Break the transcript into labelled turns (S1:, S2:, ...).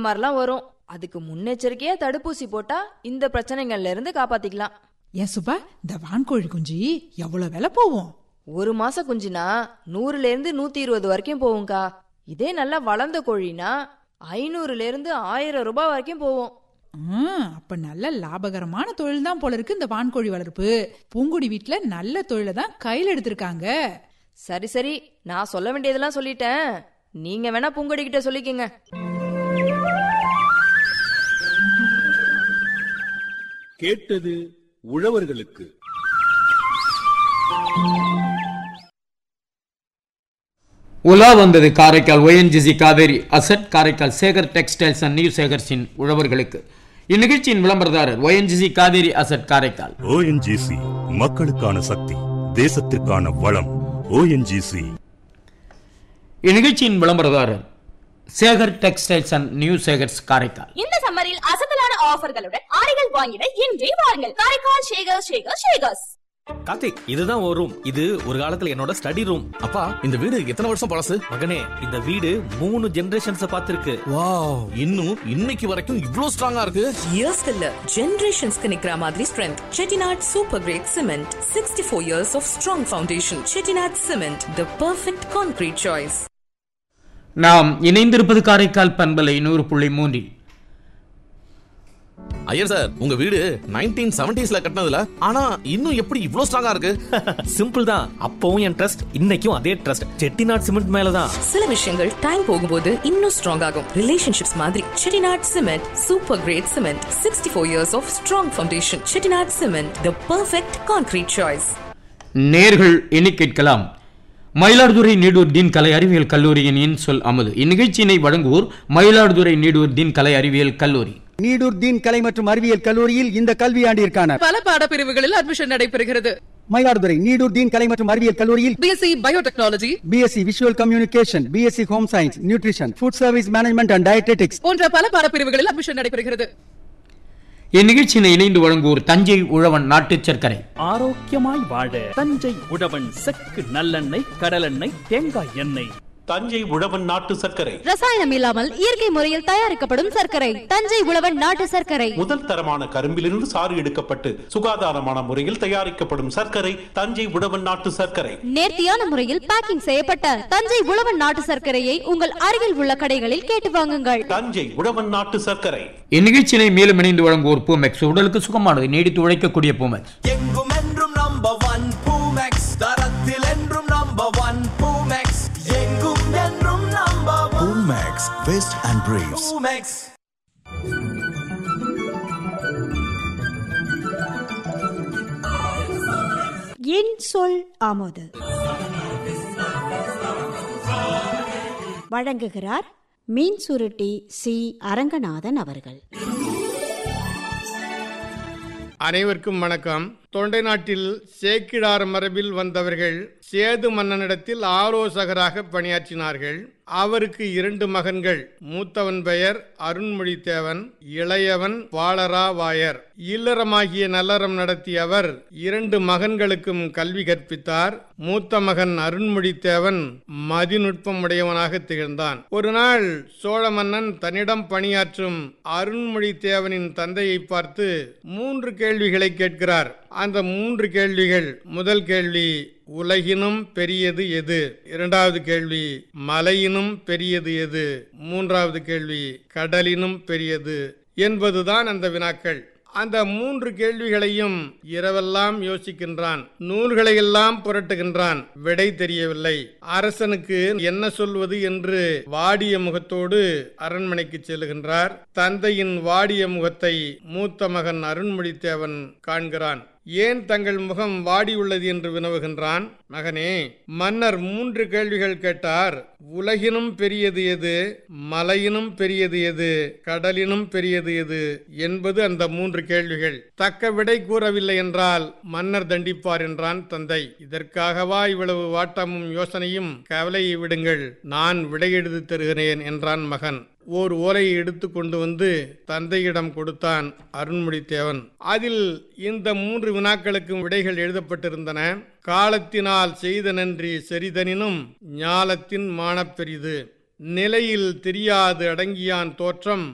S1: மாதிரிலாம் வரும் அதுக்கு முன்னெச்சரிக்கையா தடுப்பூசி போட்டா இந்த பிரச்சனைகள்ல இருந்து காப்பாத்திக்கலாம்
S2: ஏன் சுபா இந்த வான்கோழி குஞ்சு எவ்வளவு விலை போகும்
S1: ஒரு மாசம் குஞ்சுனா நூறுல இருந்து நூத்தி இருபது வரைக்கும் போகும்க்கா இதே நல்லா வளர்ந்த கோழினா ஐநூறுல இருந்து ஆயிரம் ரூபாய் வரைக்கும் போகும்
S2: ஆ, அப்ப நல்ல லாபகரமான தொழில் தான் போல இருக்கு இந்த வான்கோழி வளர்ப்பு பூங்குடி வீட்ல நல்ல தொழிலை தான் கையில எடுத்திருக்காங்க
S1: சரி சரி நான் சொல்ல வேண்டியதெல்லாம் சொல்லிட்டேன் நீங்க வேணா பூங்கொடி கிட்ட சொல்லிக்கங்க
S3: கேட்டது உழவர்களுக்கு
S4: உலா வந்தது Karaikal ONGC Cauvery asset Karaikal Sekar textiles and new சேகர்ஸின் உழவர்களுக்கு இந்நிகழ்ச்சியின் விளம்பரதாரர் ONGC Cauvery asset Karaikal
S5: ONGC மக்களுக்கான சக்தி தேசத்திற்கான வளம் ஓஎன்ஜிசி
S4: இந்நிகழ்ச்சியின் விளம்பரதாரர் Sekar textiles and new Sekars Karaikal
S6: இந்த சம்மரில் அசத்தலான ஆஃபர்களுடன் ஆடைகள் வாங்கிட இன்றே வாருங்கள் காரைக்கால் ஷேகர் ஷேகர் ஷேகர்ஸ்
S7: கார்த்திக் இதுதான் ஒரு ரூம் இது ஒரு காலத்துல என்னோட ஸ்டடி ரூம் அப்பா இந்த வீடு எத்தனை வருஷம் பழசு மகனே இந்த வீடு மூணு ஜெனரேஷன்ஸ் பார்த்திருக்கு வாவ் இன்னும் இன்னைக்கு வரைக்கும் இவ்ளோ ஸ்ட்ராங்கா இருக்கு
S8: இயர்ஸ்க்கு இல்ல ஜெனரேஷன்ஸ்க்கு நிக்கிற மாதிரி strength Chettinad super great cement sixty four years of strong foundation Chettinad cement the perfect concrete choice
S4: நாம் இணைந்திருப்பது காரைக்கால் பண்பலை நூறு புள்ளி மூன்றில்
S7: ஐயர் சார் உங்க வீடு நைன்டீன் செவன்டிஸ்ல கட்டினதுல ஆனா இன்னும் எப்படி இவ்ளோ ஸ்ட்ராங்கா இருக்கு சிம்பிள் தான் அப்பவும் என் ட்ரஸ்ட் இன்னைக்கும் அதே ட்ரஸ்ட் செட்டிநாட் சிமெண்ட் மேலதான்
S8: சில விஷயங்கள் டைம் போகும்போது இன்னும் ஸ்ட்ராங் ஆகும் ரிலேஷன்ஷிப்ஸ் மாதிரி Chettinad cement super great cement sixty four years of strong foundation Chettinad cement the perfect concrete choice
S4: நேர்கள் எண்ணி கேட்கலாம் மயிலாடுதுறை நீடூர் தீன் கலை அறிவியல் கல்லூரியின் இன்சொல் அமுது இந்நிகழ்ச்சியினை வழங்குவோர் மயிலாடுதுறை நீடூர் தீன் கலை அறிவியல் கல்லூரி
S9: நீடூர் தீன் கலை மற்றும் அறிவியல் கல்லூரியில் இந்த கல்வியாண்டிற்கான
S10: பல பாடப்பிரிவுகளில் அட்மிஷன் நடைபெறுகிறது
S9: மயிலாடுதுறை நீடூர் தீன் கலை மற்றும் அறிவியல் கல்லூரியில்
S10: BSc biotechnology
S9: BSc visual communication BSc home science nutrition food service management and dietetics
S10: போன்ற பல பாடப்பிரிவுகளில் அட்மிஷன் நடைபெறுகிறது
S4: இந்நிகழ்ச்சியினை இணைந்து வழங்குவோர் தஞ்சை உழவன் நாட்டுச் சர்க்கரை
S11: ஆரோக்கியமாய் வாழ தஞ்சை உழவன் செக்கு நல்லெண்ணெய் கடலெண்ணெய் தேங்காய் எண்ணெய்
S12: தஞ்சை உழவன் நாட்டு சர்க்கரை
S13: ரசாயனம் இல்லாமல் இயற்கை முறையில் தயாரிக்கப்படும் சர்க்கரை தஞ்சை உழவன் நாட்டு சர்க்கரை
S12: முதல் தரமான கரும்பிலிருந்து சாறு எடுக்கப்பட்டு சுகாதாரமான முறையில் தயாரிக்கப்படும் சர்க்கரை தஞ்சை உழவன் நாட்டு சர்க்கரை
S13: நேர்த்தியான முறையில் பேக்கிங் செய்யப்பட்ட தஞ்சை உழவன் நாட்டு சர்க்கரையை உங்கள் அருகில் உள்ள கடைகளில் கேட்டு வாங்குங்கள்
S12: தஞ்சை உழவன் நாட்டு சர்க்கரை
S4: இந்நிகழ்ச்சியினை மேலும் இணைந்து வழங்குவோர் பூமெக்ஸ் உடலுக்கு சுகமானது நீடித்து உழைக்கக்கூடிய பூமெக்ஸ்
S14: எங்கும் என்றும் நம்பர் ஒன் பூமெக்ஸ் தரத்தில் என்றும் நம்பர் ஒன் பூமெக்ஸ் எங்கும் என்றும் number one
S15: Max, Vest and Briefs.
S14: Poomex
S16: என் சொல் ஆமோது வழங்குகிறார் மீன் சுருட்டி சி அரங்கநாதன் அவர்கள்
S17: அனைவருக்கும் வணக்கம் தொண்டை நாட்டில் சேக்கிடார் மரபில் வந்தவர்கள் சேது மன்னனிடத்தில் ஆலோசகராக பணியாற்றினார்கள் அவருக்கு இரண்டு மகன்கள் மூத்தவன் பெயர் அருண்மொழித்தேவன் இளையவன் வாளராவாயர் இல்லறமாகிய நல்லறம் நடத்திய அவர் இரண்டு மகன்களுக்கும் கல்வி கற்பித்தார் மூத்த மகன் அருண்மொழித்தேவன் மதிநுட்பம் உடையவனாக திகழ்ந்தான் ஒரு நாள் சோழ மன்னன் தன்னிடம் பணியாற்றும் அருண்மொழித்தேவனின் தந்தையை பார்த்து மூன்று கேள்விகளை கேட்கிறார் அந்த மூன்று கேள்விகள் முதல் கேள்வி உலகினும் பெரியது எது இரண்டாவது கேள்வி மலையினும் பெரியது எது மூன்றாவது கேள்வி கடலினும் பெரியது என்பதுதான் அந்த வினாக்கள் அந்த மூன்று கேள்விகளையும் இரவெல்லாம் யோசிக்கின்றான் நூல்களை எல்லாம் புரட்டுகின்றான் விடை தெரியவில்லை அரசனுக்கு என்ன சொல்வது என்று வாடிய முகத்தோடு அரண்மனைக்கு செல்லுகின்றார் தந்தையின் வாடிய முகத்தை மூத்த மகன் அருண்மொழித்தேவன் காண்கிறான் ஏன் தங்கள் முகம் வாடியுள்ளது என்று வினவுகின்றான் மகனே மன்னர் மூன்று கேள்விகள் கேட்டார் உலகினும் பெரியது எது மலையினும் பெரியது எது கடலினும் பெரியது எது என்பது அந்த மூன்று கேள்விகள் தக்க விடை கூறவில்லை என்றால் மன்னர் தண்டிப்பார் என்றான் தந்தை இதற்காகவா இவ்வளவு வாட்டமும் யோசனையும் கவலையை விடுங்கள் நான் விடை எழுதி தருகிறேன் என்றான் மகன் ஓர் ஓலையை எடுத்து கொண்டு வந்து தந்தையிடம் கொடுத்தான் அருண்மொழித்தேவன் அதில் இந்த மூன்று வினாக்களுக்கும் விடைகள் எழுதப்பட்டிருந்தன காலத்தினால் செய்த நன்றி செறிதனினும் ஞாலத்தின் மானப்பெரிது நிலையில் தெரியாது அடங்கியான் தோற்றம்